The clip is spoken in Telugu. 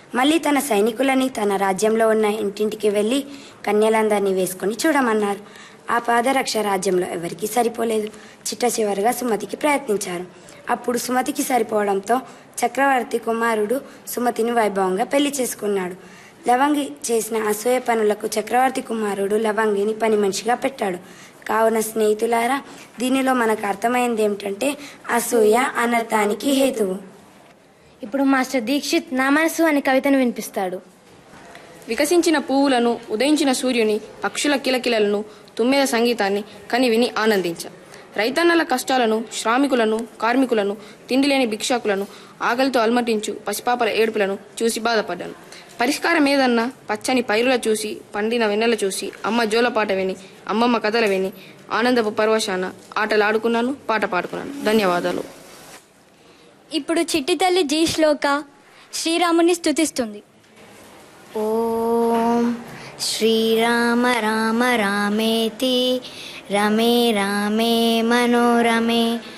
మళ్ళీ తన సైనికులని తన రాజ్యంలో ఉన్న ఇంటింటికి వెళ్ళి కన్యలందరినీ వేసుకొని చూడమన్నారు ఆ పాదరక్ష రాజ్యంలో ఎవరికీ సరిపోలేదు చిట్ట చివరిగా సుమతికి ప్రయత్నించారు అప్పుడు సుమతికి సరిపోవడంతో చక్రవర్తి కుమారుడు సుమతిని వైభవంగా పెళ్లి చేసుకున్నాడు లవంగి చేసిన అసూయ పనులకు చక్రవర్తి కుమారుడు లవంగిని పని మనిషిగా పెట్టాడు కావున స్నేహితులారా దీనిలో మనకు అర్థమైంది ఏమిటంటే అసూయ అనర్థానికి హేతువు ఇప్పుడు మాస్టర్ దీక్షిత్ నా మనసు అనే కవితను వినిపిస్తాడు వికసించిన పువ్వులను ఉదయించిన సూర్యుని పక్షుల కిలకిలలను తుమ్మెద సంగీతాన్ని కని విని ఆనందించ రైతన్నల కష్టాలను శ్రామికులను కార్మికులను తిండి లేని భిక్షకులను ఆకలితో అల్మటించు పసిపాపల ఏడుపులను చూసి బాధపడ్డాను పరిష్కారం ఏదన్నా పచ్చని పైరుల చూసి పండిన వెన్నెల చూసి అమ్మ జోలపాట విని అమ్మమ్మ కథలు విని ఆనందపు పరవశాన ఆటలాడుకున్నాను పాట పాడుకున్నాను ధన్యవాదాలు ఇప్పుడు చిట్టి తల్లి జీ శ్లోక శ్రీరాముని స్తుతిస్తుంది ఓం శ్రీరామ రామ రామేతి రమే రామే మనోరమే